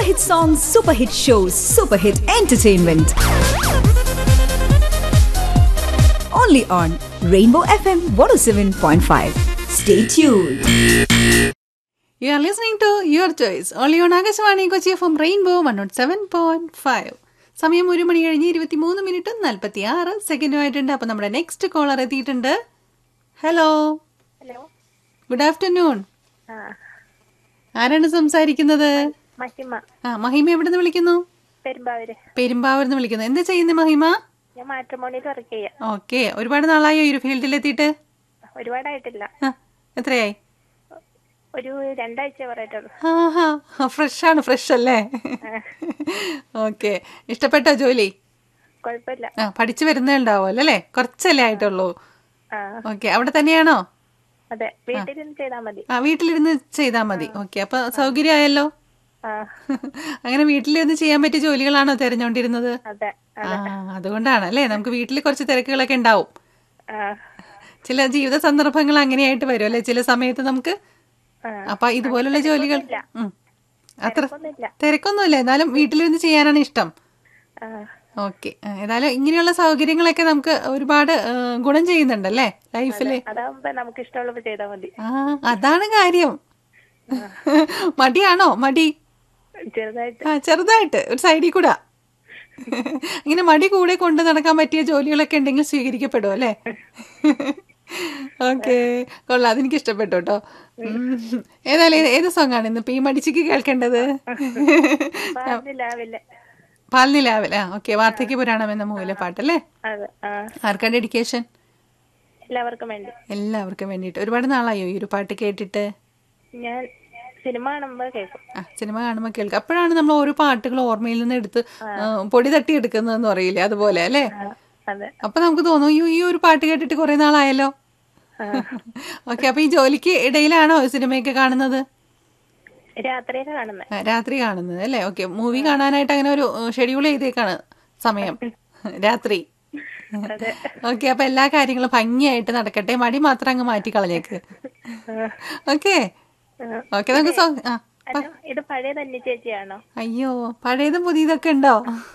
hit songs, super hit shows, super hit entertainment. Only on Rainbow FM 107.5. Stay tuned. You are listening to Your Choice, only on Akashvani Kochi from rainbow one nought seven point five സമയം ഒരു മണി കഴിഞ്ഞ് ഇരുപത്തി മൂന്ന് മിനിറ്റും നാൽപ്പത്തി ആറ് സെക്കൻഡും ആയിട്ടുണ്ട് അപ്പം നമ്മുടെ നെക്സ്റ്റ് കോളർ എത്തിയിട്ടുണ്ട് ഹലോ ഹലോ ഗുഡ് ആഫ്റ്റർനൂൺ ആ ആരാണ് സംസാരിക്കുന്നത് മഹിമ ആ മഹിമ എവിടെ നിന്ന് വിളിക്കുന്നു പെരുമ്പാവൂര് പെരുമ്പാവൂർ നിന്ന് വിളിക്കുന്നു എന്താ ചെയ്യുന്നത് മഹിമ ഞാൻ മാട്രിമോണിയിൽ വർക്ക് ചെയ്യാം ഓക്കെ ഒരുപാട് നാളായോ ഈ ഒരു ഫീൽഡിൽ എത്തിയിട്ട് ഒരുപാടായിട്ടില്ല ആ എത്രയായി ഒരു രണ്ടാഴ്ച പറയട്ടുള്ളൂ ആഹാ ഫ്രഷ് ആണ് ഫ്രഷ് അല്ലേ ഓക്കെ ഇഷ്ടപ്പെട്ടോ ജോലി കുഴപ്പമില്ല ആ പഠിച്ചു വരുന്നേ ഉണ്ടാവുമല്ലോ അല്ലേ കുറച്ചല്ലേ ആയിട്ടുള്ളൂ ആ ഓക്കെ അവിടെ തന്നെയാണോ അതെ വീട്ടിലിരുന്ന് ചെയ്താൽ മതി ആ വീട്ടിലിരുന്ന് ചെയ്താൽ മതി ഓക്കെ അപ്പൊ സൗകര്യമായല്ലോ ആ അങ്ങനെ വീട്ടിലിരുന്ന് ചെയ്യാൻ പറ്റിയ ജോലികളാണോ തിരഞ്ഞുകൊണ്ടിരുന്നത് അതെ ആ അതുകൊണ്ടാണ് അല്ലേ നമുക്ക് വീട്ടിൽ കുറച്ച് തിരക്കുകളൊക്കെ ഉണ്ടാവും ആ ചില ജീവിത സന്ദർഭങ്ങൾ അങ്ങനെയായിട്ട് വരും അല്ലേ ചില സമയത്ത് നമുക്ക് ആ അപ്പൊ ഇതുപോലുള്ള ജോലികൾ ഉം. അത്ര ഒന്നുമില്ല തിരക്കൊന്നുമില്ല എന്നാലും വീട്ടിലിരുന്ന് ചെയ്യാനാണ് ഇഷ്ടം ആ ഓക്കെ ഏതായാലും ഇങ്ങനെയുള്ള സൗകര്യങ്ങളൊക്കെ നമുക്ക് ഒരുപാട് ആ, ഗുണം ചെയ്യുന്നുണ്ടല്ലേ ലൈഫില് അതാവുമ്പോ നമുക്ക് ഇഷ്ടമുള്ളത് ചെയ്താൽ മതി ആ അതാണ് കാര്യം മടിയാണോ മടി ചെറുതായിട്ട് ആ ചെറുതായിട്ട് ഒരു സൈഡിൽ കൂടെ ഇങ്ങനെ മടി കൂടെ കൊണ്ട് നടക്കാൻ പറ്റിയ ജോലികളൊക്കെ ഉണ്ടെങ്കിൽ സ്വീകരിക്കപ്പെടും അല്ലേ ഓക്കെ കൊള്ളാം അതെനിക്ക് ഇഷ്ടപ്പെട്ടു കേട്ടോ ഉം. ഏതായാലും ഏത് ഏത് സോങ് ആണ് ഇന്ന് ഇപ്പൊ ഈ മടിച്ചിക്ക് കേൾക്കേണ്ടത് പാടില്ലാവില്ല പാൽനിലാവിൽ ആ ഓക്കെ വാർദ്ധക്യ പുരാണം എന്ന മൂവിലെ പാട്ടല്ലേ അതെ ആ ആർക്കാ ഡെഡിക്കേഷൻ എല്ലാവർക്കും വേണ്ടി എല്ലാവർക്കും വേണ്ടിയിട്ട് ഒരുപാട് നാളായോ ഈ ഒരു പാട്ട് കേട്ടിട്ട് ഞാൻ സിനിമ കാണുമ്പോ കേൾക്കും ആ സിനിമ കാണുമ്പോൾ കേൾക്കുക അപ്പോഴാണ് നമ്മൾ ഓരോ പാട്ടുകൾ ഓർമ്മയിൽ നിന്ന് എടുത്ത് ആ, പൊടി തട്ടി എടുക്കുന്നതെന്ന് പറയില്ലേ അതുപോലെ അല്ലേ ആ, അതെ അപ്പൊ നമുക്ക് തോന്നും അയ്യോ ഈ ഒരു പാട്ട് കേട്ടിട്ട് കുറെ നാളായല്ലോ ആ. ഓക്കെ അപ്പൊ ഈ ജോലിക്ക് ഇടയിലാണോ സിനിമയൊക്കെ കാണുന്നത് രാത്രിയിലാണ് കാണുന്നത് ആ, രാത്രി കാണുന്നത് അല്ലേ ഓക്കെ മൂവി കാണാനായിട്ട് അങ്ങനെ ഒരു ഷെഡ്യൂൾ ചെയ്തേക്കാണ് സമയം രാത്രി അതെ ഓക്കെ അപ്പൊ എല്ലാ കാര്യങ്ങളും ഭംഗിയായിട്ട് നടക്കട്ടെ മടി മാത്രം അങ്ങ് മാറ്റി കളഞ്ഞേക്ക് ഓക്കെ ആ. ഓക്കെ നമുക്ക് സോ ആ അല്ല ഇത് പഴയ തന്നെ ചേച്ചിയാണോ അയ്യോ പഴയതും പുതിയതൊക്കെ ഉണ്ടോ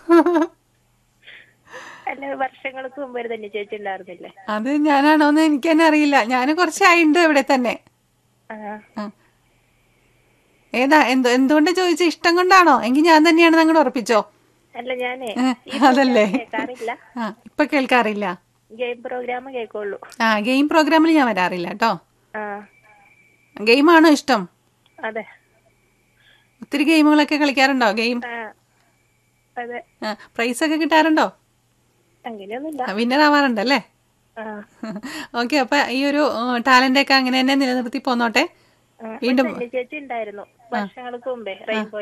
അല്ല വർഷങ്ങൾക്ക് മുമ്പ് ഒരു തന്നെ ചേച്ചി ഉണ്ടായിരുന്നില്ലേ അത് ഞാനാണോന്ന് എനിക്ക് തന്നെ അറിയില്ല ഞാൻ കുറച്ചായിണ്ട് ഇവിടെ തന്നെ ആ ആ. ഏതാ എന്ത് എന്തുകൊണ്ട് ചോദിച്ച ഇഷ്ടം കൊണ്ടാണോ എങ്കിൽ ഞാൻ തന്നെയാണ് അങ്ങോട്ട് ഉറപ്പിച്ചോ അല്ല ഞാനേ ഏ, ഈ അതല്ലേ program കേൾക്കാറില്ല ആ ഇപ്പൊ കേൾക്കാറില്ല ഗെയിം പ്രോഗ്രാം കേൾക്കുള്ളൂ ആ ഗെയിം പ്രോഗ്രാമിൽ ഞാൻ വരാറില്ല കേട്ടോ ആ ഗെയിമാണോ ഇഷ്ടം അതെ ഒത്തിരി ഗെയിമുകളൊക്കെ കളിക്കാറുണ്ടോ ഗെയിം ആ അതെ പ്രൈസ് ഒക്കെ കിട്ടാറുണ്ടോ അങ്ങനെയൊന്നുമില്ല വിന്നർ ആവാറുണ്ടല്ലേ ആ ഓക്കെ അപ്പൊ ഈ ഒരു ടാലന്റ് ഒക്കെ അങ്ങനെ തന്നെ നിലനിർത്തി പോന്നോട്ടെ ആ, ഒരു വീണ്ടും തന്നെ ചേച്ചി ഉണ്ടായിരുന്നു വർഷങ്ങൾക്ക് മുമ്പേ റെയിൻബോ